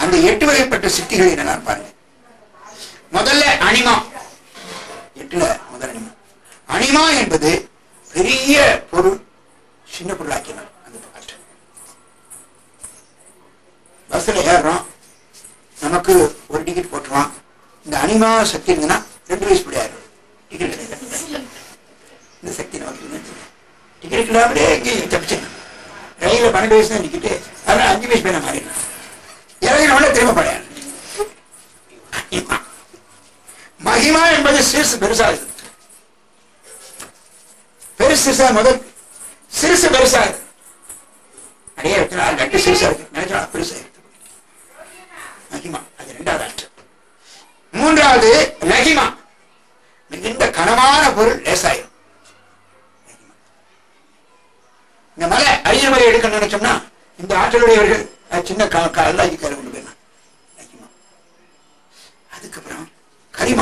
அந்த எட்டு வகைப்பட்ட சித்திகளை என்னெல்லாம் பாருங்க முதல்ல அனிமா எட்டுல முதல் அனிமா அனிமா என்பது பெரிய பொருள் சின்ன பொருளாக்கினார் அந்த பாட்டு பஸ்ல ஏறுறோம் நமக்கு ஒரு டிக்கெட் போட்டுருவான் இந்த அனிமா சக்தி இருந்ததுன்னா ரெண்டு வயசு முடியாது டிக்கெட் கிடையாது இந்த சக்தி நமக்கு இருந்துச்சு டிக்கெட் இல்லாமலே எங்கேயும் தப்பிச்சேன் ரயிலில் பன்னெண்டு வயசு தான் டிக்கெட்டு அதனால அஞ்சு வயசு பேர மாறிடலாம் இறங்கினோட திரும்ப படையாது மகிமா என்பது சிறுசு பெருசா இருக்கு பெருசு சிறுசா முதல் சிறுசு பெருசா இருக்கு நிறைய இடத்துல லட்டு சிறுசா இருக்கு நினைச்சா பெருசா இருக்கு மகிமா அது ரெண்டாவது ஆற்று மூன்றாவது லகிமா மிகுந்த கனமான பொருள் லேசாயிரும் இந்த மலை அரியர் மலை எடுக்கணும்னு நினைச்சோம்னா இந்த ஆற்றலுடையவர்கள் அது சின்ன கல்லாக்கி கரை கொண்டு போயிடலாம் லகிமா அதுக்கப்புறம் கரிமா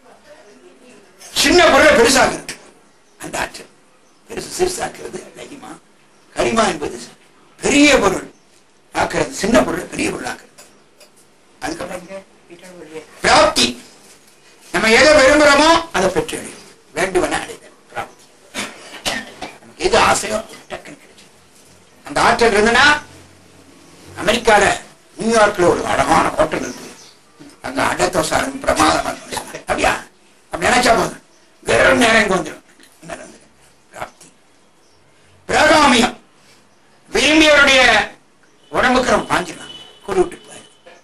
சின்ன பொருளை பெருசாக்குறது அந்த ஆற்றல் பெருசு சிறுசாக்குறது லகிமா கரிமா என்பது பெரிய பொருள் ஆக்குறது சின்ன பொருளை பெரிய பொருள் ஆக்குறது அதுக்கப்புறம் பிராப்தி நம்ம எதை விரும்புறோமோ அதை பெற்று அடையும் வேண்டுவன அடைதல் பிராப்தி நமக்கு எது ஆசையோ டக்குன்னு கிடைச்சிடும் அந்த ஆற்றல் இருந்ததுன்னா அமெரிக்கால நியூயார்க்ல ஒரு அழகான ஹோட்டல் இருக்கு அங்க அடத்தோசாரம் பிரமாதமா இருக்கு. அப்படியா அப்படி நினைச்சா போதும் வேற நேரம் இங்க வந்துடும் நடந்தது. பிராப்தி பிரகாமியம் விரும்பியவருடைய உடம்புக்கு நம்ம பாஞ்சிடலாம் கொடு விட்டு போய்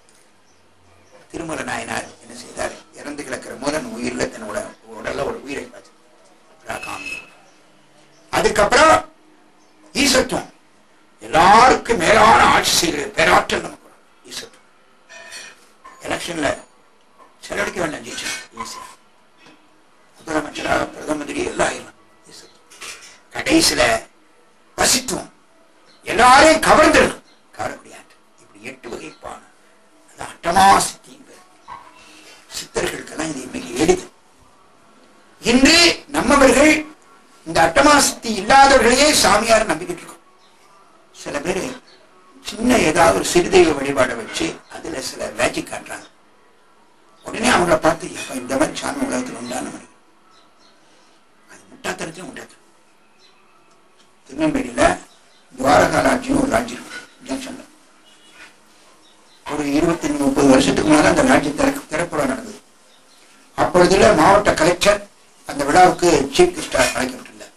திருமல நாயனார் என்ன செய்தார் இறந்து கிடக்கிற மூலன் உயிரில் தன்னோட உடல்ல ஒரு உயிரை பார்த்து பிரகாமியம் அதுக்கப்புறம் ஈசத்துவம் எல்லாருக்கும் மேலான ஆட்சி செய்கிற பேராற்றல் நமக்கு வரும். ஈசத்துவம் எலெக்ஷன்ல செலவழிக்க வேண்டாம் ஜெயிச்சா ஈஸியா முதலமைச்சராக பிரதம மந்திரி எல்லாம் ஆயிடலாம் ஈசத்துவம் கடைசியில வசித்துவம் எல்லாரையும் கவர்ந்துடணும் கவரக்கூடியாட்டு இப்படி எட்டு வகைப்பான அது அட்டமா சித்திங்க சித்தர்களுக்கெல்லாம் இது இன்னைக்கு எளிது இன்று நம்மவர்கள் இந்த அட்டமா சித்தி இல்லாதவர்களையே சாமியார் நம்பிக்கிட்டு இருக்கோம் சில பேர் சின்ன ஏதாவது ஒரு சிறுதெய்வ வழிபாடை வச்சு அதுல சில மேஜிக் காட்டுறாங்க உடனே அவங்கள பார்த்து எப்ப இந்த மாதிரி சாமி உலகத்தில் உண்டான மணி அது முட்டாத்தனத்தையும் முட்டாத்தனம் திருநெல்வேலியில துவாரகா ராஜ்யம் ஒரு ராஜ்யம் இருக்கு, ஜங்ஷன்ல ஒரு இருபத்தி முப்பது வருஷத்துக்கு முன்னால அந்த ராஜ்யம் திறக்க திறப்புற நடந்தது அப்பொழுதுல மாவட்ட கலெக்டர் அந்த விழாவுக்கு சீஃப் கெஸ்டா அழைக்கப்பட்டிருந்தார்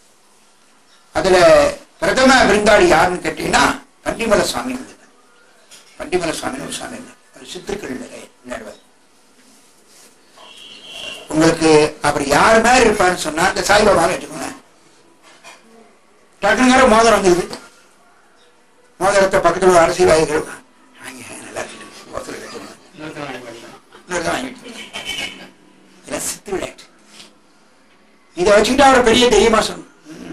அதுல பிரதம விருந்தாளி யாருன்னு கேட்டீங்கன்னா பண்டிமல சுவாமி இருந்தார் பண்டிமல சுவாமின்னு ஒரு சுவாமி இருந்தார் அவர் சித்திருக்கள் விளையாடுவார் உங்களுக்கு அவர் யார் மாதிரி இருப்பாருன்னு சொன்னா இந்த சாய்பாபாவை வச்சுக்கோங்க டக்குங்கிற மோதிரம் வந்துருது மோதிரத்தை பக்கத்துல ஒரு அரசியல்வாதிகள் வாங்கி நல்லா இருக்கு மோதிரம் கட்டணும் இன்னொருத்தன் வாங்கிட்டு இதெல்லாம் சித்து விளையாட்டு இதை வச்சுக்கிட்டு அவரை பெரிய தெய்வமா சொன்னோம்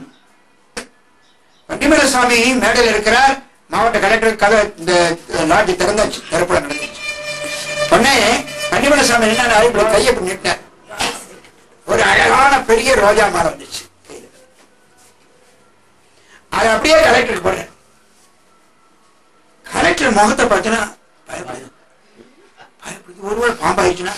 பண்டிமல சுவாமி மேடையில் இருக்கிறார் மாவட்ட கலெக்டர் கதை இந்த லாட்ஜ் திறந்தாச்சு திறப்புல நடந்துச்சு உடனே பண்டிமல சுவாமி என்ன இப்படி கையை இப்படி நீட்டினார் ஒரு அழகான பெரிய ரோஜா மரம் வந்துச்சு கையில. அது அப்படியே கலெக்டருக்கு போடுறேன் கலெக்டர் முகத்தை பார்த்தீங்கன்னா பயப்படுது பயப்படுது ஒருவேளை பாம்பாயிடுச்சுன்னா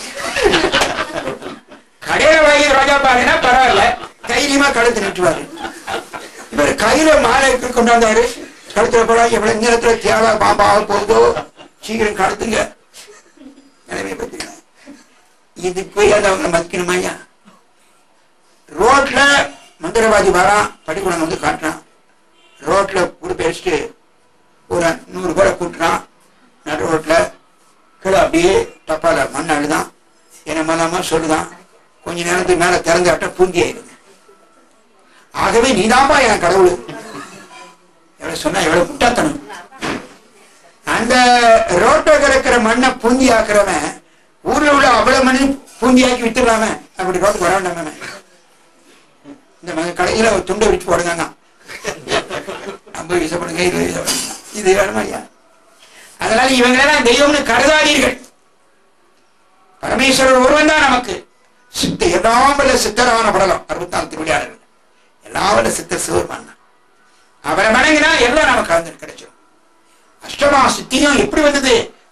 கடையில வாங்கி ரோஜா பாருன்னா பரவாயில்ல தைரியமா கழுத்து நிட்டுவாரு இவர் கையில மாலை எப்படி கொண்டாந்தாரு கழுத்துல போடா எவ்வளவு நேரத்துல தேவை பாம்பாக போகுதோ சீக்கிரம் கடத்துங்க நிலைமை பத்திங்க இது போய் அதை அவங்க மதிக்கணுமா ஐயா ரோட்ல மந்திரவாதி வரான் பள்ளிக்கூடம் வந்து காட்டுறான் ரோட்ல உடுப்பு அடிச்சுட்டு ஒரு நூறு பேரை கூட்டுறான் நடு ரோட்ல கீழே அப்படியே டப்பால மண் அழுதான் என்ன மலாம சொல்லுதான் கொஞ்ச நேரத்துக்கு மேல திறந்து விட்ட பூங்கி ஆயிடுது ஆகவே நீதாப்பா என் கடவுள் எவ்வளவு சொன்னா எவ்வளவு முட்டாத்தனம் அந்த ரோட்டை கிடக்கிற மண்ணை பூந்தி ஆக்குறவன் ஊர்ல உள்ள அவ்வளவு மண்ணு பூந்தியாக்கி வித்துடுறாம அப்படி ரோட்டுக்கு வர வேண்டாமே இந்த ம- கடையில ஒரு துண்டை விரிச்சு போடுங்க ஐம்பது பைசா பண்ணுங்க இருபது பைசா பண்ணுங்க இது வேணுமா ஐயா அதனால இவங்களெல்லாம் தெய்வம்னு கருதாதீர்கள் பரமேஸ்வரர் ஒருவன் தான் நமக்கு சித்த எல்லாம் வல்ல சித்தரான படலம் அறுபத்தி நாலு திருவிளையாடல் எல்லாம் வல்ல சித்தர் சிவருமான் தான் அவரை வணங்கினா எல்லாம் நமக்கு கலந்து கிடைச்சிடும் அஷ்டமா சித்தியும் எப்படி வந்தது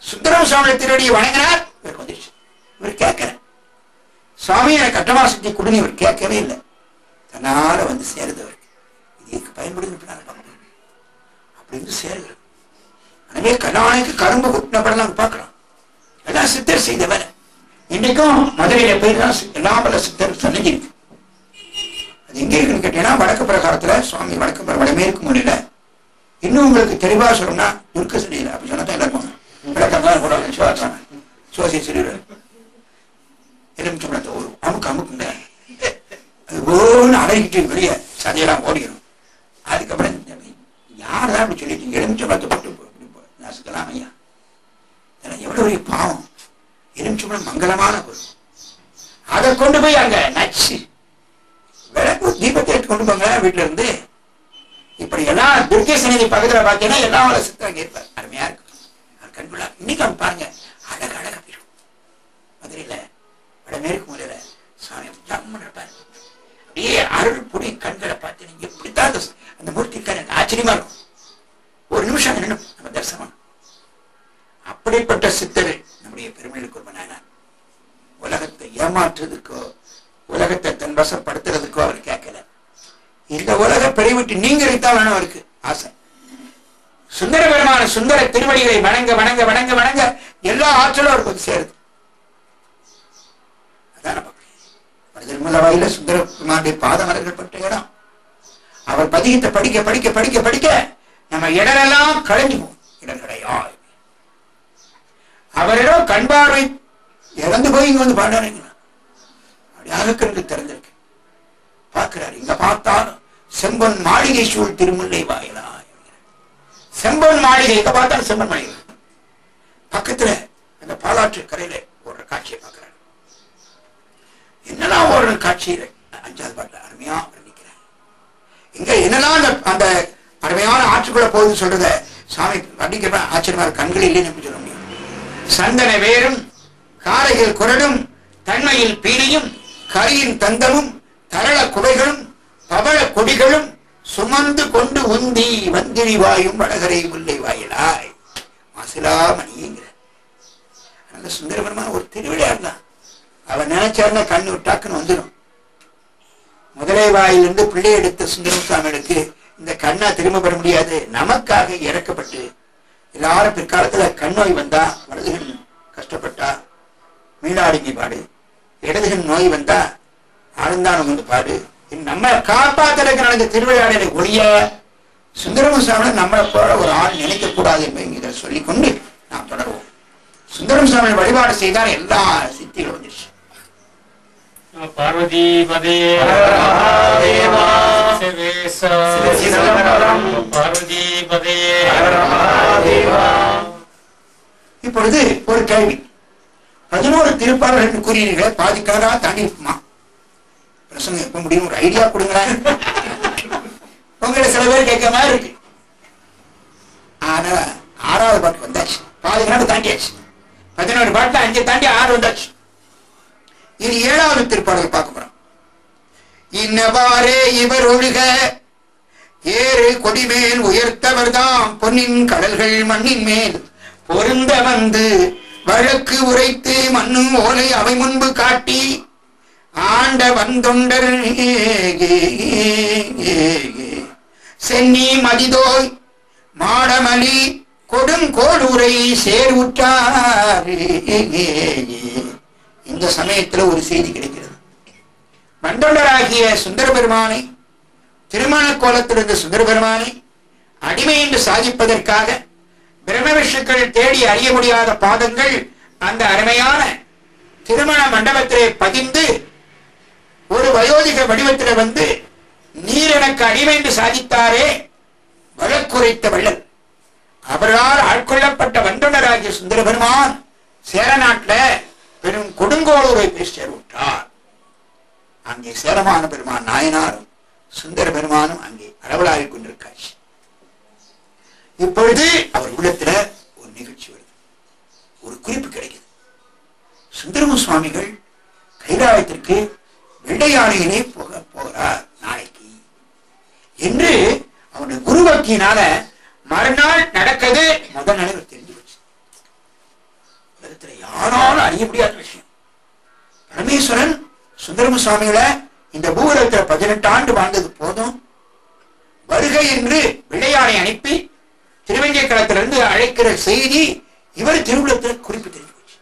சுந்தரம் சுவாமி திருவடியை வணங்கினார் இவருக்கு வந்துருச்சு இவர் கேட்கல சுவாமி எனக்கு அட்டமாசக்தி கொடுன்னு இவர் கேட்கவே இல்லை தன்னால வந்து சேருது அவருக்கு இதுக்கு பயன்படுது அப்படின்னு சேருகிறது எனவே கல்யாணுக்கு கரும்பு குட்டின படம் பார்க்கலாம் எல்லாம் சித்தர் செய்த வேலை இன்னைக்கும் மதுரையில போய் தான் எல்லா பல சித்தர் சன்னதிருக்கு அது எங்க இருக்குன்னு கேட்டீங்கன்னா வடக்கு பிரகாரத்துல சுவாமி வடக்கு பிர- வடமேற்கு முறையில இன்னும் உங்களுக்கு தெளிவா சொல்லணும்னா துர்க்க சனியில் அப்படி சொன்னா தான் எல்லாருக்கும் விளக்கம்லாம் கூட சிவாச்சான சிவாசி சிறுவர் எலுமிச்சம்பழத்தை ஒரு அமுக்கு அமுக்குங்க அது ஓன்னு அடங்கிட்டு வெளியே சதையெல்லாம் ஓடிடும் அதுக்கப்புறம் இந்த யார் தான் அப்படி சொல்லிட்டு எலுமிச்சம்பழத்தை போட்டு போ- இப்படி போ- நசுக்கலாம் ஐயா இதெல்லாம் எவ்வளவு பெரிய பாவம் எலுமிச்சம்பழம் மங்களமான பொருள் அதை கொண்டு போய் அங்க நச்சு விளக்கு தீபத்தை எடுத்து கொண்டு போங்க வீட்டுல இருந்து இப்படி எல்லாம் துர்க்கை சன்னதி பக்கத்துல பார்த்தீங்கன்னா எல்லாம் அவளை சித்தம் அங்கே இருப்பார் அருமையா இருக்கும் அது கண்குள்ளா இன்னைக்கு அவன் பாருங்க அழகு அழகா போயிடும் மதுரையில வடமேற்கு மூலையில சாமி ஜம்முன்னு இருப்பார் அப்படியே அருள் புடி கண்களை பார்த்து நீங்க எப்படித்தான் அந்த அந்த மூர்த்தி இருக்காரு எனக்கு ஆச்சரியமா இருக்கும் ஒரு நிமிஷம் அங்க நின்னு நம்ம தரிசனம் அப்படிப்பட்ட சித்தர் நம்முடைய பெருமைகளுக்கு ஒரு நாயனார் உலகத்தை ஏமாற்றுறதுக்கோ உலகத்தை தன் வசப்படுத்துறதுக்கோ அவர் கேட்கல இந்த உலக பிழை விட்டு நீங்கிறதுதான் வேணும் அவருக்கு ஆசை சுந்தர பெருமான சுந்தர திருவடிகளை வணங்க வணங்க வணங்க வணங்க எல்லா ஆற்றலும் அவருக்கு வந்து சேருது அதான் நமக்கு திருமல வாயில சுந்தர பெருமானுடைய பாதமலர்கள் பட்ட இடம் அவர் பதிகத்தை படிக்க படிக்க படிக்க படிக்க நம்ம இடரெல்லாம் களைஞ்சு போகும் இடர்களையா அவரிடம் கண் பார்வை இறந்து போய் இங்க வந்து பாடுறாங்க அப்படியாக கண்டு திறந்திருக்கு பார்க்கிறார் இங்க பார்த்தாலும் செம்பொன் மாளிகை சூழ் திருமுல்லை வாயிலா செம்பொன் மாளிகை இங்க பார்த்தாலும் செம்பொன் மாளிகை பக்கத்துல அந்த பாலாற்று கரையில ஓடுற காட்சியை பார்க்கிறார் என்னெல்லாம் ஓடுற காட்சியில அஞ்சாவது பாட்டுல அருமையா வர்ணிக்கிறார் இங்க என்னெல்லாம் அந்த அந்த அருமையான ஆற்றுக்குள்ள போகுதுன்னு சொல்றத சாமி வர்ணிக்கிற ஆச்சரியமா இருக்கு. கண்கள் இல்லைன்னு எப்படி சொல்ல முடியும் சந்தன வேரும் காரையில் குரலும் தன்மையில் பீலியும் கரியின் தந்தமும் தரள குடைகளும் பவள கொடிகளும் சுமந்து கொண்டு உந்தி வந்திரி வாயும் வடகரை முல்லை வாயிலாய் மாசிலா மணிங்கிற நல்ல சுந்தரபெருமான ஒரு திருவிளையாடு தான் அவன் நினைச்சாருன்னா கண்ணு டக்குன்னு வந்துடும் முதலை வாயிலிருந்து பிள்ளை எடுத்த சுந்தரம் சுவாமிகளுக்கு இந்த கண்ணா திரும்ப பெற முடியாது நமக்காக இறக்கப்பட்டு எல்லாரும் பிற்காலத்துல கண் நோய் வந்தா வலதுகன் கஷ்டப்பட்டா மீனாடிங்கி பாடு இடதுகன் நோய் வந்தா ஆழ்ந்தானம் வந்து பாடு இது நம்ம காப்பாத்துறதுக்கு நடந்த திருவிழாடலை ஒழிய சுந்தரம சுவாமி நம்மளை போல ஒரு ஆள் நினைக்க கூடாது என்பதை இதை சொல்லிக்கொண்டு நாம் தொடர்வோம் சுந்தரம் சுவாமி வழிபாடு செய்தால் எல்லா சித்திகளும் வந்துருச்சு பார்வதிபதே மகாதேவா. சிவேச சிதம்பரம். பார்வதிபதே இப்பொழுது ஒரு கேள்வி பதினோரு திருப்பாளர்கள் என்று கூறினீர்களே பாதிக்காரா தாண்டி இருக்குமா பிரசங்கம் எப்ப முடியும் ஒரு ஐடியா கொடுங்களேன் உங்களை சில பேர் கேட்க மாதிரி இருக்கு ஆனா ஆறாவது பாட்டு வந்தாச்சு பாதி நாடு தாண்டியாச்சு பதினோரு பாட்டுல அஞ்சு தாண்டி ஆறு வந்தாச்சு இது ஏழாவது திருப்பாடல் பார்க்க போறோம் இன்னவாறே இவர் ஒழுக ஏறு கொடிமேல் உயர்த்தவர்தாம் பொன்னின் கடல்கள் மண்ணின் மேல் பொருந்த வந்து வழக்கு உரைத்து மண்ணும் ஓலை அவை முன்பு காட்டி ஆண்ட வந்தொண்டர் சென்னி மதிதோய் மாடமலி கொடுங்கோடுரை சேர்வுற்றார் இந்த சமயத்துல ஒரு செய்தி கிடைக்கிறது வந்தொண்டராகிய சுந்தர பெருமானை திருமண கோலத்தில் இருந்த சுந்தர பெருமானை அடிமை என்று சாதிப்பதற்காக பிரம்ம விஷ்ணுக்கள் தேடி அறிய முடியாத பாதங்கள் அந்த அருமையான திருமண மண்டபத்திலே பதிந்து ஒரு வயோதிக வடிவத்தில் வந்து நீர் எனக்கு அடிமை என்று சாதித்தாரே வழக்குரைத்த வள்ளல் அவரால் ஆட்கொள்ளப்பட்ட வந்தொண்டராகிய சுந்தர பெருமான் சேர நாட்டுல பெரும் கொடுங்கோளூரை போய் சேர்வுற்றார் அங்கே சேரமான பெருமான் நாயனாரும் சுந்தர பெருமானும் அங்கே அளவலாகிக் கொண்டிருக்காச்சு இப்பொழுது அவர் உள்ளத்துல ஒரு நிகழ்ச்சி வருது ஒரு குறிப்பு கிடைக்குது சுந்தரம சுவாமிகள் கைலாயத்திற்கு வெள்ளை யானையிலே போக போகிறார் நாளைக்கு என்று அவருடைய குருபக்தியினால மறுநாள் நடக்கிறது முதல் நாள் இவர் தெரிஞ்சு போச்சு யாராலும் அறிய முடியாத விஷயம் பரமேஸ்வரன் சுந்தரம சுவாமிகளை இந்த பூகலத்தில் பதினெட்டு ஆண்டு வாழ்ந்தது போதும் வருகை என்று விளையாடை அனுப்பி திருவெஞ்சை களத்திலிருந்து அழைக்கிற செய்தி இவர் திருவுளத்தில் குறிப்பு தெரிஞ்சு போச்சு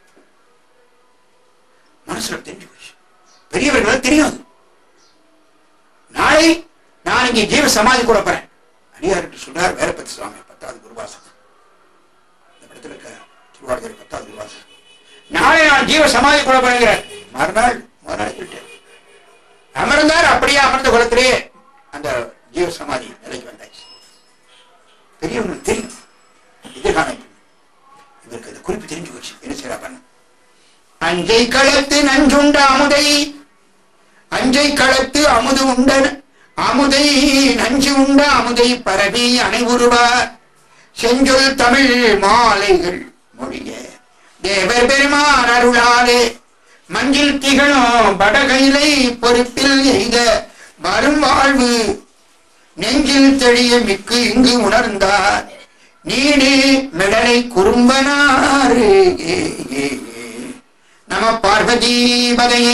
மனசுல தெரிஞ்சு போச்சு பெரியவர்கள் தெரியும் அது நாளை நான் இங்கே ஜீவ சமாதி கூட போறேன் அடியார்கிட்ட சொல்றார் வேறப்பத்தி சுவாமி பத்தாவது குருவாசம் இந்த படத்துல இருக்க திருவாரூர் பத்தாவது குருவாசம் நாளை நான் ஜீவ சமாதி கூட போறேங்கிறார் மறுநாள் மறுநாள் சொல்லிட்டார் அமர்ந்தார் அப்படியே அமர்ந்த குளத்திலே அந்த ஜீவ சமாதி நிலைக்கு வந்தாச்சு பெரியவங்களுக்கு தெரியும் எதிர்காலம் எப்படி. இவருக்கு அந்த குறிப்பு தெரிஞ்சு போச்சு என்ன செய்யறா பண்ண அஞ்சை களத்து நஞ்சுண்ட அமுதை அஞ்சை களத்து அமுது உண்ட அமுதை நஞ்சு உண்ட அமுதை பரவி அனைவுருவார் செஞ்சொல் தமிழ் மாலைகள் மொழிய தேவர் பெருமான் அருளாலே மஞ்சில் திகழும் வடகையிலை பொறுப்பில் எய்த வரும் வாழ்வு நெஞ்சில் தெளிய மிக்கு இங்கு உணர்ந்தார் நீடு மிடலை குறும்பனாரு ஏ, ஏ, ஏ. நம பார்வதி பதையே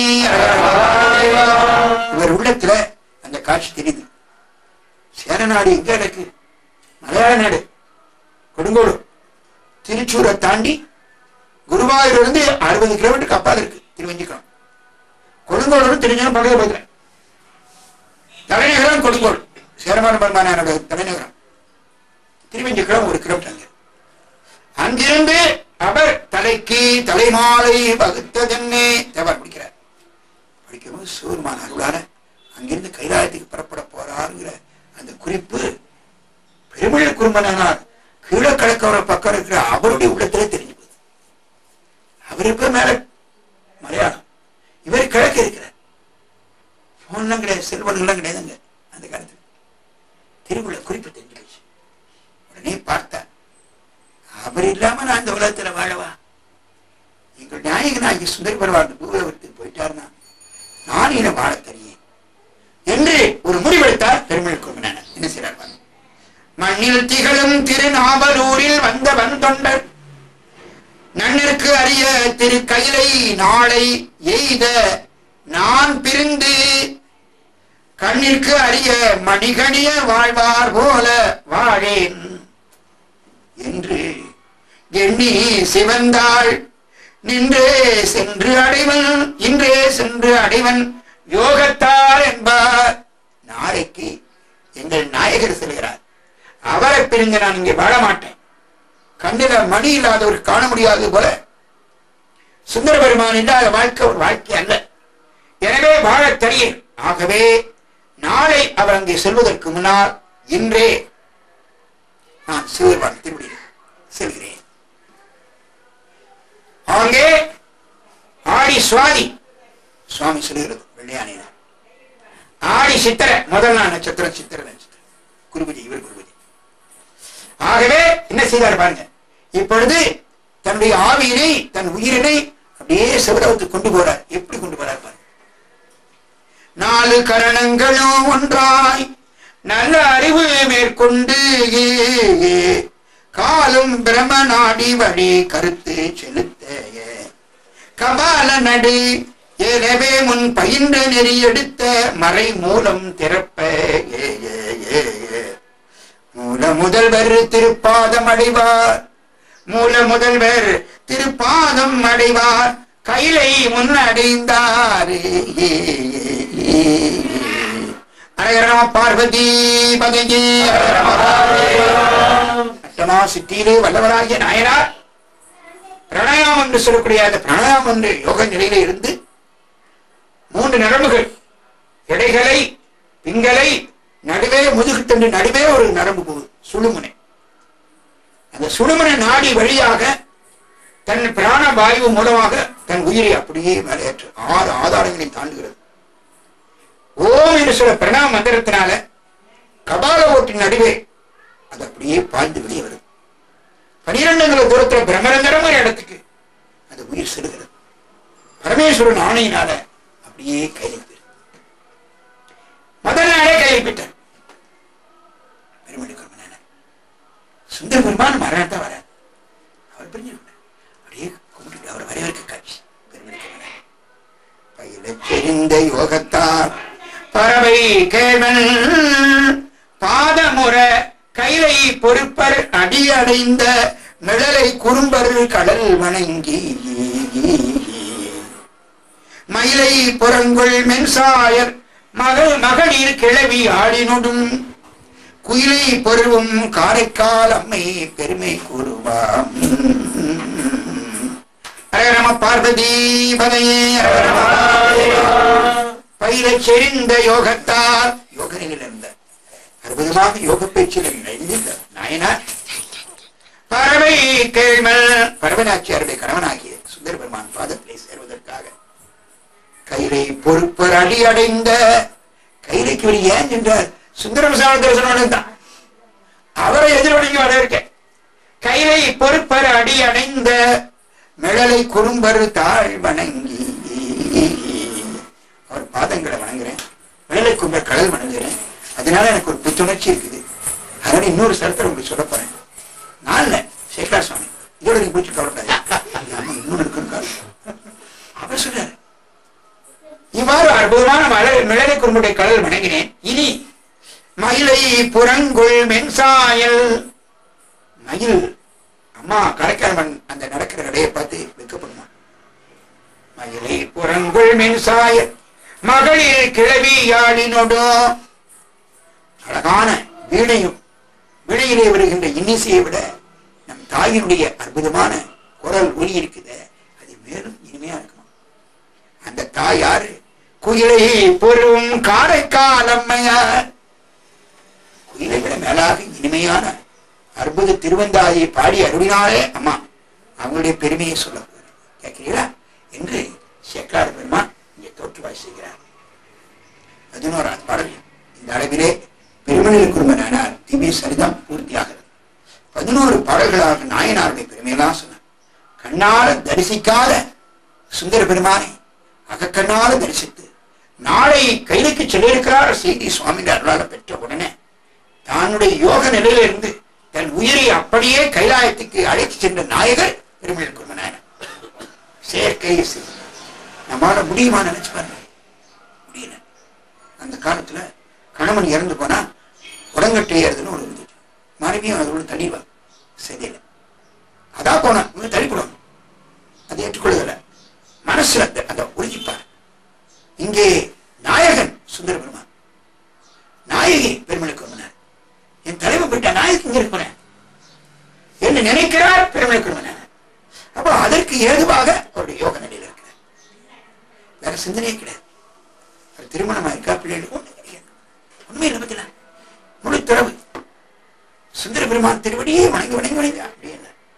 இவர் உள்ளத்துல அந்த காட்சி தெரியுது சேரநாடு எங்க இருக்கு மலையாள நாடு கொடுங்கோடு திருச்சூரை தாண்டி குருவாயூர் இருந்து அறுபது கிலோமீட்டருக்கு அப்பால் இருக்கு திருவஞ்சிக்கம் கொடுங்கோடு திருஞான பக்கத்துல போகிறேன் தலைநகரம் கொடுங்கோடு சேரமான பெருமானாரோட தலைநகரம் திருவஞ்சிக்குளம் ஒரு கிலோமீட்டர் அங்க அங்கிருந்து அவர் தலைக்கு தலைமாலை வகுத்ததென்னே தேவர் படிக்கிறார் படிக்கும்போது சிவருமான அருளால அங்கிருந்து கைலாயத்துக்கு புறப்பட போறாருங்கிற அந்த குறிப்பு பெருமழை குறும்பனானார் கீழே கிழக்கவர பக்கம் இருக்கிற அவருடைய உள்ளத்திலே தெரிஞ்சு போகுது அவர் இப்ப மேல மலையாளம் இவர் கிழக்கு இருக்கிறார் போன்லாம் கிடையாது செல்வன்லாம் கிடையாதுங்க அந்த காலத்துல திருக்குள்ள குறிப்பு தெரிஞ்சு போச்சு உடனே பார்த்தார் அவர் இல்லாம நான் இந்த உலகத்துல வாழவா எங்கள் நாயகனாகி சுந்தர பெருமாள் பூலகத்துக்கு போயிட்டாருன்னா நான் இதை வாழ தெரியும் என்று ஒரு முடிவெடுத்தார் பெருமிழ் குருமனான என்ன செய்றார் பாருங்க. மண்ணில் திகழும் திருநாவலூரில் வந்த வந்தொண்டர் நன்னிற்கு அறிய திரு கைலை நாளை எய்த நான் பிரிந்து கண்ணிற்கு அறிய மணிகணிய வாழ்வார் போல வாழேன் என்று எண்ணி சிவந்தாள் நின்றே சென்று அடைவன் இன்றே சென்று அடைவன் யோகத்தால் என்பார் நாளைக்கு எங்கள் நாயகர் செல்கிறார் அவரை பிரிந்து நான் இங்கே வாழ மாட்டேன் கண்ணில மணி இல்லாதவர் காண முடியாது போல சுந்தர பெருமான் இல்லாத வாழ்க்கை ஒரு வாழ்க்கை அல்ல எனவே வாழத் தெரியும் ஆகவே நாளை அவர் அங்கே செல்வதற்கு முன்னால் இன்றே நான் சிவபெருமான் திருவடியில் செல்கிறேன் அங்கே ஆடி சுவாதி சுவாமி சொல்லுகிறது வெள்ளையானையில ஆடி சித்திர முதல் நாள் நட்சத்திரம் சித்திர நட்சத்திரம் குருபதி இவர் குருபதி ஆகவே என்ன செய்தார் பாருங்க இப்பொழுது தன்னுடைய ஆவியினை தன் உயிரினை அப்படியே சிவலோகத்துக்கு கொண்டு போறார் எப்படி கொண்டு போறார் பாருங்க நாலு கரணங்களும் ஒன்றாய் நல்ல அறிவு மேற்கொண்டு காலும் பிரம நாடி வழி கருத்து செலுத்த கபால நடு எனவே முன் பயின்ற நெறி எடுத்த மறை மூலம் திறப்ப ஏ, ஏ, ஏ, ஏ. மூல முதல்வர் திருப்பாதம் அடைவார் மூல முதல்வர் திருப்பாதம் அடைவார் கைலை முன் அடைந்தார் அரகரம பார்வதி பகஜி அட்டமா சித்தியிலே வல்லவராகிய நாயனார் பிரணயம் என்று சொல்லக்கூடிய அந்த பிரணயம் என்று யோக நிலையில இருந்து மூன்று நரம்புகள் இடைகளை பிங்களை நடுவே முதுகுத்தண்டு நடுவே ஒரு நரம்பு போகுது சுழுமுனை அந்த சுழுமுனை நாடி வழியாக தன் பிராண வாயு மூலமாக தன் உயிரை அப்படியே மேலேற்று ஆறு ஆதாரங்களை தாண்டுகிறது ஓம் என்று சொல்ல பிரணாம மந்திரத்தினால கபால ஓட்டின் நடுவே அது அப்படியே பாய்ந்து வெளியே வருது பனிரெண்டுங்கிற தூரத்துல பிரம்மரந்தரம் ஒரு இடத்துக்கு அந்த உயிர் செல்கிறது பரமேஸ்வரன் ஆணையினால அப்படியே கையில் போயிரு முதல் நாளே கையில் போயிட்டார் பெருமனுக்கு சுந்தர பெருமான் மரணத்தை வர அவர் பிரிஞ்சு அப்படியே கும்பிட்டு அவரை வரவேற்க கேவன் பாதமுற கைலை பொறுப்பர் அடியடைந்த மிளலை குறும்பர் கடல் வணங்கி மயிலை புறங்குள் மென்சாயர் மகள் மகளிர் கிளவி ஆடினொடும் குயிலை பொருவும் காரைக்கால் அம்மை பெருமை கூறுவாம் அரகரம பார்வதி பதையே பயிரச் செறிந்த யோகத்தால் யோக நிலையில் இருந்த அற்புதமாக யோக பேச்சில் நிறைந்த நாயனார் பறவை கேள்மல் பரவனாச்சியாருடைய கணவனாகிய சுந்தர பெருமான் பாதத்திலே சேர்வதற்காக கயிறை பொறுப்பர் அடி அடைந்த கயிறைக்கு ஒரு ஏன் சென்றார் சுந்தரம் சாமி தரிசனம் தான் அவரை எதிர்வணங்கி வர இருக்க கயிறை பொறுப்பர் அடி அடைந்த மிளலை குறும்பர் தாழ் வணங்கி அவர் பாதங்களை வணங்குறேன் மிளலை குறும்பர் கடல் வணங்குறேன் அதனால எனக்கு ஒரு புத்துணர்ச்சி இருக்குது அதனால இன்னொரு ஸ்தலத்தில் உங்களுக்கு சொல்ல போறேன் நான் இல்ல சேகரா சுவாமி இதோட நீங்க போச்சு கவலைப்படாது ஆமா, இன்னொரு இருக்குன்னு அவர் சொல்றாரு இவ்வாறு அற்புதமான மலர் மிளகை குறும்புடைய கடல் வணங்கினேன் இனி மயிலை புறங்குள் மென்சாயல் மயில் அம்மா கரைக்காரமன் அந்த நடக்கிற கடையை பார்த்து வைக்கப்படுமா மயிலை புறங்குள் மென்சாயல் மகளிர் கிழவி யாழினோடும் அழகான வீணையும் வீணையிலே வருகின்ற இன்னிசையை விட நம் தாயினுடைய அற்புதமான குரல் ஒலி இருக்குது அது மேலும் இனிமையா இருக்குமா அந்த தாயார் குயிலை பொறும் காரைக்கால் அம்மையார் குயிலை விட மேலாக இனிமையான அற்புத திருவந்தாயை பாடி அருளினாலே அம்மா அவங்களுடைய பெருமையை சொல்ல போகிறேன் கேட்கிறீங்களா என்று சேக்கார பெருமான் இங்கே தோற்றுவாய் செய்கிறார் பதினோராவது பாடல் இந்த அளவிலே பெருமனில் குடும்ப நாயனார் திவ்ய சரிதம் பூர்த்தியாகிறது பதினோரு பாடல்களாக நாயனாருடைய பெருமையெல்லாம் சொன்னார் கண்ணால தரிசிக்காத சுந்தர பெருமானை அகக்கண்ணால தரிசித்து நாளை கைலுக்கு செல்லிருக்கிறார் செய்தி சுவாமி அருளால பெற்ற உடனே தன்னுடைய யோக நிலையிலிருந்து தன் உயிரை அப்படியே கைலாயத்துக்கு அழைத்து சென்ற நாயகர் பெருமையில் குடும்ப நாயனர் செயற்கை செய்தி. நம்மால முடியுமா நினைச்சு பாருங்க முடியல அந்த காலத்துல கணவன் இறந்து போனா உடங்கட்டை ஏறுதுன்னு ஒரு இது மனைவியும் அதோட தள்ளிவா சரியில்லை அதான் போனா இவங்க தள்ளி போடுவாங்க அதை ஏற்றுக்கொள்ளுதல மனசுல அந்த அதை உறுதிப்பார் இங்கே நாயகன் சுந்தர பெருமான் நாயகி பெருமளுக்கு வந்தனர் என் தலைவன் போயிட்டா நாயகி இங்க இருக்கிறேன் என்று நினைக்கிறார் பெருமளுக்கு வந்தனர் அப்போ அதற்கு ஏதுவாக அவருடைய யோக நிலையில் இருக்கிறார் வேற சிந்தனையே கிடையாது அவர் திருமணமா இருக்கா பிள்ளைகள் ஒண்ணு கிடையாது உண்மை இல்லை பத்தில முழு துறவு சுந்தர பெருமான் திருவடியே வணங்கி வணங்கி வணங்கி அப்படியே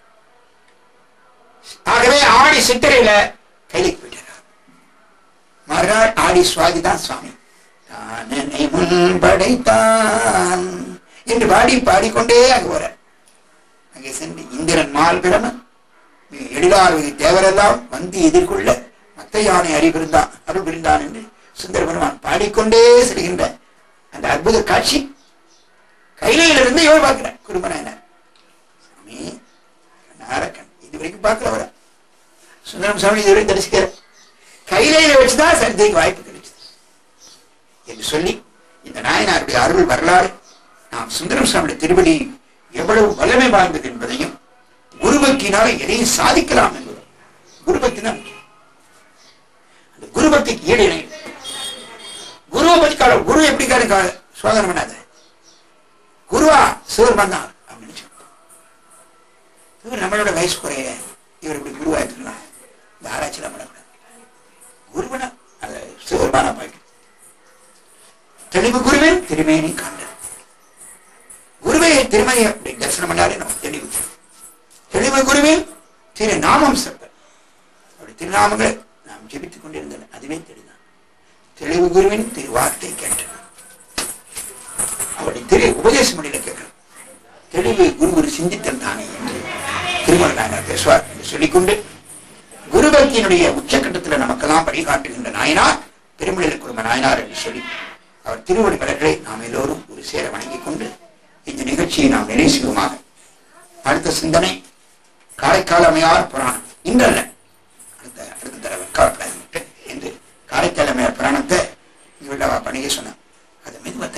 ஆகவே ஆடி சித்திரையில கைலிக்கு போயிட்டார் மறுநாள் ஆடி சுவாதி தான் சுவாமி தானனை முன் படைத்தான் என்று பாடி பாடிக்கொண்டே அங்கு போற அங்கே சென்று இந்திரன் மால் பிரமன் மிக எழிலாறு தேவரெல்லாம் வந்து எதிர்கொள்ள மத்த யானை அறிவிருந்தான் அருள் புரிந்தான் என்று சுந்தர பெருமான் பாடிக்கொண்டே செல்கின்ற அந்த அற்புத காட்சி கையிலிருந்து இவர் பார்க்கிறார் குடும்பனாயனர் சாமி நாரக்கன் இது வரைக்கும் பார்க்கல அவரை சுந்தரம் சாமி இதுவரை தரிசிக்கிற கையிலையில வச்சுதான் சரிதைக்கு வாய்ப்பு கிடைச்சது என்று சொல்லி இந்த நாயனாருடைய அருள் வரலாறு நாம் சுந்தரம் சாமியுடைய திருவடி எவ்வளவு வல்லமை வாய்ந்தது என்பதையும் குருபக்தினால எதையும் சாதிக்கலாம் என்பதும் குருபக்தி தான் முக்கியம். அந்த குருபக்திக்கு ஈடு இணை இல்லை. குருவை பத்தி கால குரு எப்படி கால சோதனை பண்ணாத குருவா சிவருமான் தான் அப்படின்னு நினைச்சோம். இவர் நம்மளோட வயசு குறைய இவர் இப்படி குருவா இருக்கலாம் இந்த ஆராய்ச்சியெல்லாம் பண்ணக்கூடாது குருவனா அதை சிவருமானா பாய்க்கும் தெளிவு குருவின் திருமேனி காண்ட குருவே திருமணி அப்படி தரிசனம் பண்ணாலே நமக்கு தெளிவு தெளிவு குருவின் திரு நாமம் சொல்ற அப்படி திருநாமங்களை நாம் ஜெபித்துக் கொண்டிருந்தன அதுவே தெளிதான் தெளிவு குருவின் திரு வார்த்தை கேட்டேன் அவருடைய திரு உபதேச மொழியில கேட்கிறோம் தெளிவு குரு ஒரு சிந்தித்தல் தானே என்று திருமண நாயனார் பேசுவார் என்று சொல்லிக்கொண்டு குருபக்தியினுடைய உச்சக்கட்டத்தில் நமக்கெல்லாம் வழிகாட்டுகின்ற நாயனார் பெருமளில் குடும்ப நாயனார் என்று சொல்லி அவர் திருவடி மலர்களை நாம் எல்லோரும் ஒரு சேர வணங்கிக் கொண்டு இந்த நிகழ்ச்சியை நாம் நிறைவு செய்வோமாக அடுத்த சிந்தனை காரைக்கால் அம்மையார் புராணம் இன்றல்ல அடுத்த அடுத்த தடவை கவலைப்படாதீங்க என்று காரைக்கால் அம்மையார் புராணத்தை இங்கே பணிக சொன்னேன் அதை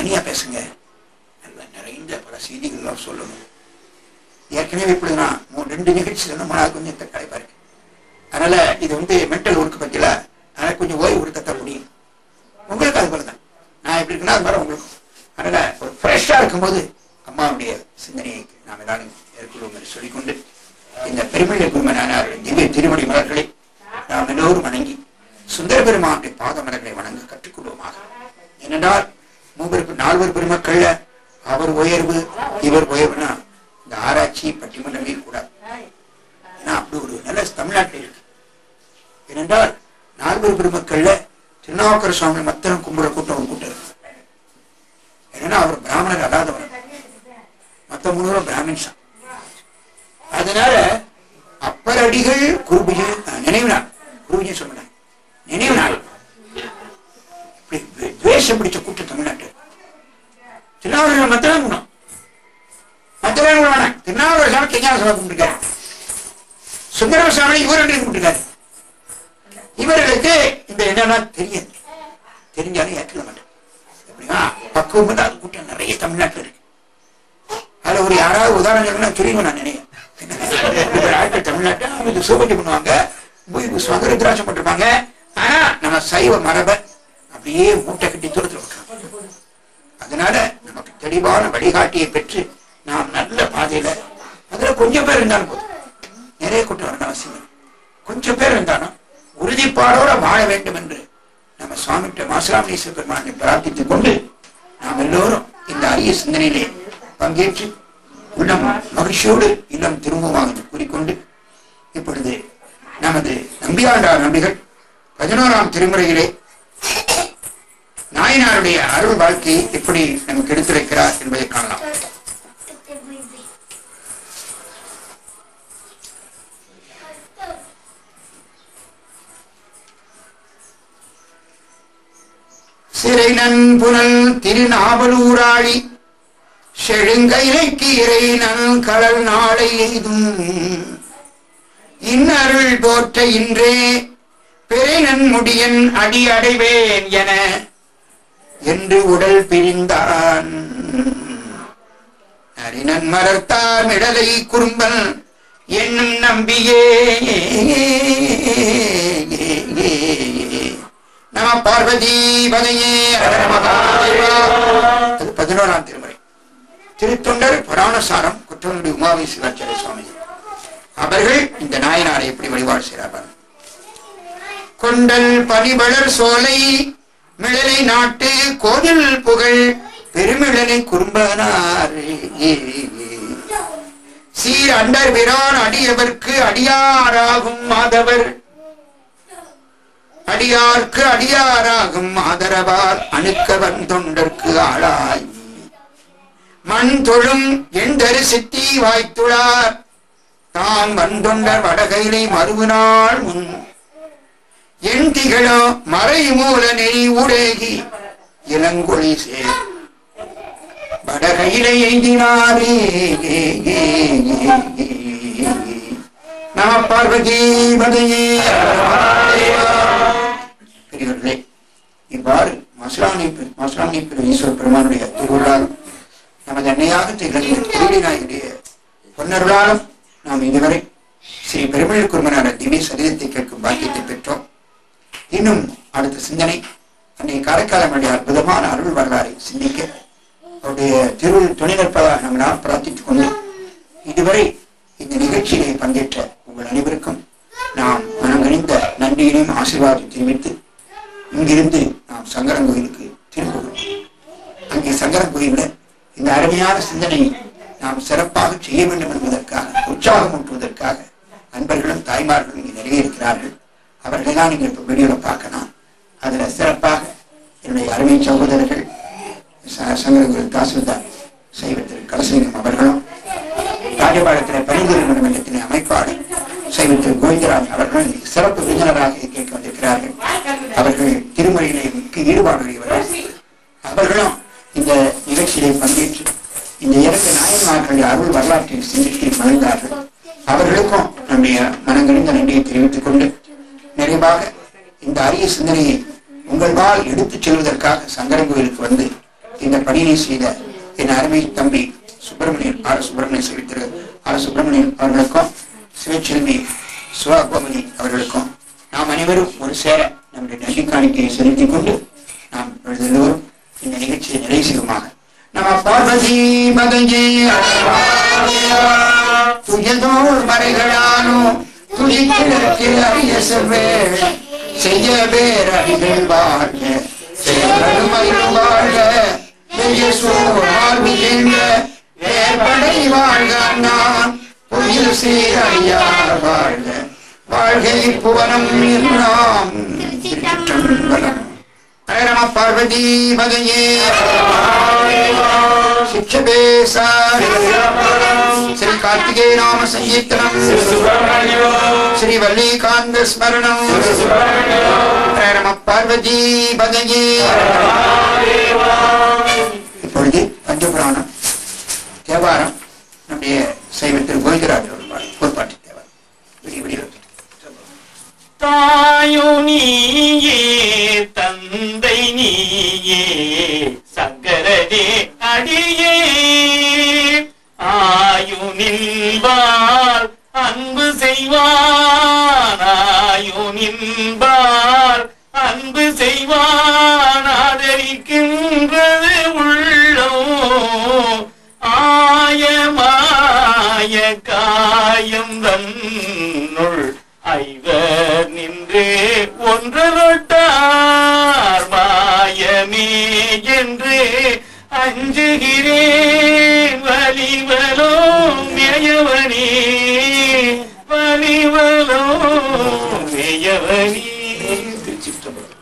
தனியா பேசுங்க நல்ல நிறைந்த பல செய்திகள்லாம் சொல்லணும் ஏற்கனவே இப்படி நான் மூணு ரெண்டு நிகழ்ச்சியில் வந்து மூணாவது கொஞ்சம் களைப்பா இருக்கு அதனால இது வந்து மென்டல் ஒர்க் பத்தியில அதனால கொஞ்சம் ஓய்வு கொடுக்கத்தான் முடியும் உங்களுக்கு அது போல தான் நான் எப்படி இருக்குன்னா அது மாதிரி உங்களுக்கும் அதனால ஒரு ஃப்ரெஷ்ஷா இருக்கும்போது அம்மாவுடைய சிந்தனையை நாம் எல்லாரும் ஏற்கொள்வோம் என்று சொல்லிக்கொண்டு இந்த பெருமையை குருமனான திவ்ய திருமணி மலர்களை நாம் எல்லோரும் வணங்கி சுந்தர பெருமானுடைய பாத மலர்களை வணங்க கற்றுக்கொள்வோமாக ஏனென்றால் மூவருக்கு நால்வர் பெருமக்கள்ல அவர் உயர்வு இவர் உயர்வுனா இந்த ஆராய்ச்சி பட்டிமன்றமே கூடாது ஏன்னா அப்படி ஒரு நல்ல தமிழ்நாட்டில் இருக்கு ஏனென்றால் நால்வர் பெருமக்கள்ல திருநாவுக்கர சுவாமி மத்தனம் கும்பிட கூட்டம் ஒரு கூட்டம் இருக்கு ஏன்னா அவர் பிராமணர் அல்லாதவர் மத்த மூணு பிராமின்ஸ் தான். அதனால அப்பர் அடிகள் குருபூஜை அஹ், நினைவு நாள் குருபூஜை சொல்ல மாட்டாங்க நினைவு நாள் இப்படி த்வே- துவேஷம் பிடிச்ச கூட்டம் தமிழ்நாட்டு திருநாவூர் மத்தனம் குணம் மத்தவன் கூட வேணாம் திருநாவூர் சாமி கைஞான சபை கும்பிட்டுருக்காரு சுந்தர சாமி இவர் ரெண்டு கும்பிட்டுருக்காரு இவர்களுக்கு இந்த என்னன்னா தெரியாது தெரிஞ்சாலும் ஏற்றுக்க மாட்டேன் எப்படியா பக்குவம் இல்லாத கூட்டம் நிறைய தமிழ்நாட்டில் இருக்கு அதுல ஒரு யாராவது உதாரணம் சொல்லணும் தெரியும் நான் நினைக்கிறேன் இவர் ஆட்கள் தமிழ்நாட்டை அவங்க இது சூபதி பண்ணுவாங்க போய் பூசுவாங்க ருத்ராட்சம் போட்டிருப்பாங்க ஆனா நம்ம சைவ மரபை அப்படியே மூட்டை கட்டி தூரத்தில் விட்டுறோம் அதனால நமக்கு தெளிவான வழிகாட்டியை பெற்று நாம் நல்ல பாதையில அதுல கொஞ்சம் பேர் இருந்தாலும் போதும் நிறைய கூட்டம் வரணும் அவசியம் இல்லை. கொஞ்சம் பேர் இருந்தாலும் உறுதிப்பாடோட வாழ வேண்டும் என்று நம்ம சுவாமிகிட்ட மாசுராமேஸ்வர பெருமானை பிரார்த்தித்துக் கொண்டு நாம் எல்லோரும் இந்த அரிய சிந்தனையிலே பங்கேற்று உள்ளம் மகிழ்ச்சியோடு இல்லம் திரும்புவாங்க என்று கூறிக்கொண்டு இப்பொழுது நமது நம்பியாண்டார் நம்பிகள் பதினோராம் திருமுறையிலே நாயனாருடைய அருள் வாழ்க்கையை எப்படி நமக்கு எடுத்துரைக்கிறார் என்பதை காணலாம் சிறை நன்புனல் திருநாவலூராளி செழுங்கைலைக்கு இறை நன் கடல் நாளை எய்தும் இன்னருள் போற்ற இன்றே பிறைநன் முடியன் அடி அடைவேன் என என்று உடல் பிரிந்தான் அரினன் மலர்த்தார் மிடலை குறும்பல் என்னும் நம்பியே நம பார்வதி பதையே ஹர மகாதேவா அது பதினோராம் திருமுறை திருத்தொண்டர் புராணசாரம் குற்றங்குடி உமாவி சிவாச்சாரிய சுவாமி அவர்கள் இந்த நாயனாரை எப்படி வழிபாடு செய்கிறார்கள் கொண்டல் பனிவளர் சோலை மிளலை நாட்டு கோதில் புகழ் பெருமிழலை குறும்பனார் சீர் அண்டர் விரான் அடியவர்க்கு அடியாராகும் மாதவர் அடியார்க்கு அடியாராகும் ஆதரவால் அணுக்கவன் தொண்டர்க்கு ஆளாய் மண் தொழும் எண்டரு சித்தி வாய்த்துளார் தாம் வந்தொண்டர் வடகையிலை மறுநாள் முன் என் திகழோ மறை மூல நெறி உடேகி இளங்கொழி சேர் வடகையிலை எய்தினாரே நம பார்வதி பதையே பெரியவர்களே இவ்வாறு மசுராணி மசுராணி பெரு ஈஸ்வர பெருமானுடைய திருவிழாலும் நமது அன்னையாக திகழ்ந்த திருவிநாயகனுடைய பொன்னருளாலும் நாம் இதுவரை ஸ்ரீ பெருமழ் குருமனான திவ்ய சரிதத்தை கேட்கும் பாக்கியத்தை பெற்றோம் இன்னும் அடுத்த சிந்தனை அன்னை காரைக்காலனுடைய அற்புதமான அருள் வரலாறை சிந்திக்க அவருடைய திருள் துணை நிற்பதாக நம்மளால் பிரார்த்தித்துக் கொண்டு இதுவரை இந்த நிகழ்ச்சியிலே பங்கேற்ற உங்கள் அனைவருக்கும் நாம் மனங்கணிந்த நன்றியினையும் ஆசீர்வாதம் தெரிவித்து இங்கிருந்து நாம் சங்கரன் கோயிலுக்கு திரும்புகிறோம் அங்கே சங்கரன் கோயிலில் இந்த அருமையான சிந்தனையை நாம் சிறப்பாக செய்ய வேண்டும் என்பதற்காக உற்சாகம் ஊட்டுவதற்காக நண்பர்களும் தாய்மார்களும் இங்கே நிறைய இருக்கிறார்கள் அவர்களெல்லாம் நீங்கள் இப்போ வீடியோவில் பார்க்கலாம் அதில் சிறப்பாக என்னுடைய அருமை சகோதரர்கள் ச- சங்கரகுரு தாசில்தார் சைவத்திரு கலசலிங்கம் அவர்களும் ராஜபாளையத்தில் பரிந்துரை மன்றத்தின் அமைப்பாளர் சைவத்திரு கோவிந்தராஜ் அவர்களும் இன்னைக்கு சிறப்பு விருந்தினராக கேட்க வந்திருக்கிறார்கள் அவர்கள் திருமறையிலே மிக்க ஈடுபாடுடையவர்கள் அவர்களும் இந்த நிகழ்ச்சியிலே பங்கேற்று இந்த இரண்டு நாயன்மார்களுடைய அருள் வரலாற்றை சிந்தித்து மகிழ்ந்தார்கள் அவர்களுக்கும் நம்முடைய மனங்கணிந்த நன்றியை தெரிவித்துக் கொண்டு நிறைவாக இந்த அரிய சிந்தனையை உங்கள் வாழ் எடுத்துச் செல்வதற்காக சங்கரன் கோயிலுக்கு வந்து இந்த பணியை செய்த என் அருமை தம்பி சுப்பிரமணியன் ஆர் சுப்பிரமணியன் சொல்லி திரு ஆர் சுப்பிரமணியன் அவர்களுக்கும் சிவச்செல்வி சுவா கோமதி அவர்களுக்கும் நாம் அனைவரும் ஒரு சேர நம்முடைய நன்றி காணிக்கையை செலுத்திக் கொண்டு நாம் எல்லோரும் இந்த நிகழ்ச்சியை நிறைவு செய்வோமாக நம பார்வதி மகஞ்சே துயதோர் மறைகளானோ துணிக்கிழக்கு அறிய செவ்வேள் செய்ய பேரடிகள் வாழ்க சேவருமயில் வாழ்க பெரிய சோழ்விகின்ற வேற்படை வாழ்க நான் புயல் சீரடியார் வாழ்க வாழ்க இப்புவனம் எல்லாம் திருச்சிற்றம்பலம் ஹரே நம பார்வதி மகையே शिक्षपेशा श्री कार्तिकेय नाम संकीर्तनम श्री वल्लीकांत स्मरणम नम பார்வதி பகஜி இப்பொழுது பஞ்சபுராணம் தேவாரம் நம்முடைய சைவத்தில் கோவிந்தராஜ் பொறுப்பாட்டு தேவாரம் விடிய விடிய தாயோ நீயே தந்தை நீயே சங்கரனே அடியே ஆயுனின்பால் அன்பு செய்வான் ஆயுனின்பால் அன்பு செய்வான் ஆதரிக்கின்றது உள்ளம் ஆயமாய காயம் தன்னுள் ஐவர் நின்று ஒன்றொட்டார் மாயமே என்று அஞ்சுகிறேன் வலிவலோ மேயவனே வலிவலோ மேயவனே திருச்சிற்றம்பலம்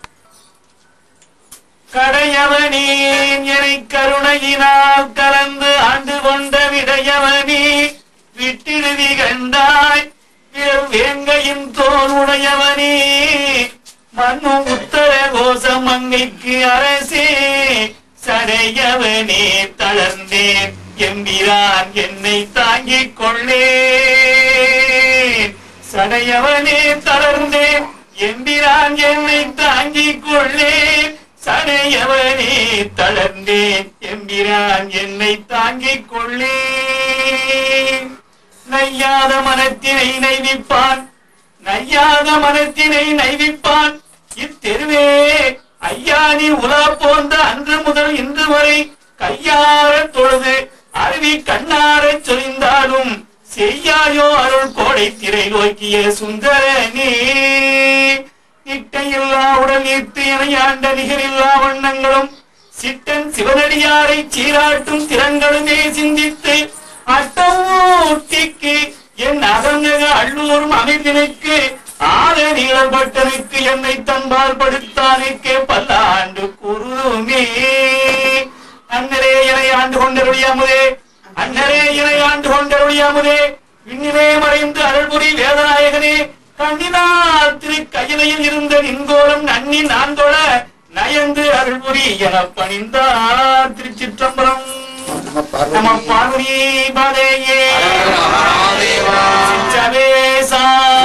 கடையவனே என்னை கருணையினால் கலந்து ஆண்டு கொண்ட விடையவனே விட்டிருதி கண்டாய் வேங்கையின் தோல் உடையவனே மண்ணு உத்தர கோச மங்கைக்கு அரசே சடையவனே தளர்ந்தேன் எம்பிரான் என்னை தாங்கிக் கொள்ளேன் சடையவனே தளர்ந்தேன் எம்பிரான் என்னை தாங்கிக் கொள்ளேன் சடையவனே தளர்ந்தேன் எம்பிரான் என்னை தாங்கிக் கொள்ளேன் நையாத மனத்தினை நைவிப்பான் நையாத மனத்தினை நைவிப்பான் இத்தெருவே ஐயா நீ உலா போன்ற அன்று முதல் இன்று வரை கையார தொழுது அருவி கண்ணாரச் சொரிந்தாலும் செய்யாயோ அருள் கோடை திரை நோக்கிய சுந்தரனே இட்டையில்லா உடல் ஈர்த்து இணையாண்ட நிகரில்லா வண்ணங்களும் சிட்டன் சிவனடியாரை சீராட்டும் திறங்களுமே சிந்தித்து அட்டமூட்டிக்கு என் அதங்க அள்ளூரும் அமைதினுக்கு ஆத நீளப்பட்டனுக்கு என்னை தன்பால் படுத்தானுக்கு பல்லாண்டு குருமே அன்னரே இணை ஆண்டு கொண்டருடையாமுதே அன்னரே இணை ஆண்டு கொண்டருடையாமுதே விண்ணிலே மறைந்து அருள்புரி வேதநாயகனே கண்ணினால் திரு கையிலையில் இருந்த நின்கோலம் நன்னி நான் தொழ நயந்து அருள்புரி என பணிந்தார் திருச்சிற்றம்பலம் நம பார்வதி பதையே சிற்றவேசா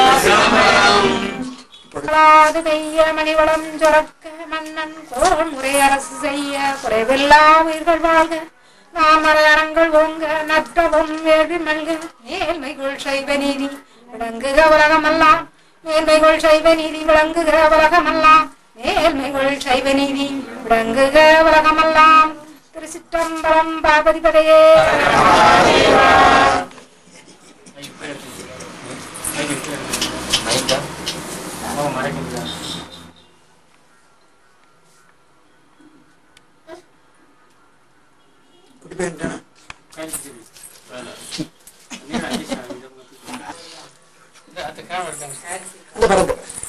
அலாது பெய்ய மணிவளம் சுரக்க மன்னன் கோல் முறை அரசு செய்ய குறைவில்லாம் உயிர்கள் வாழ்க நாமரங்கள் ஓங்க நற்றவம் வேள்வி மல்க மேல்மைகள் சைவ நீதி விளங்குக உலகமெல்லாம் மேல்மைகள் சைவ நீதி விளங்குக உலகமெல்லாம் மேல்மைகள் சைவ நீதி விளங்குக உலகமெல்லாம் திருச்சிற்றம்பலம் பார்வதிபதையே குட்டி பேர் என்ன? இந்த பரப்பு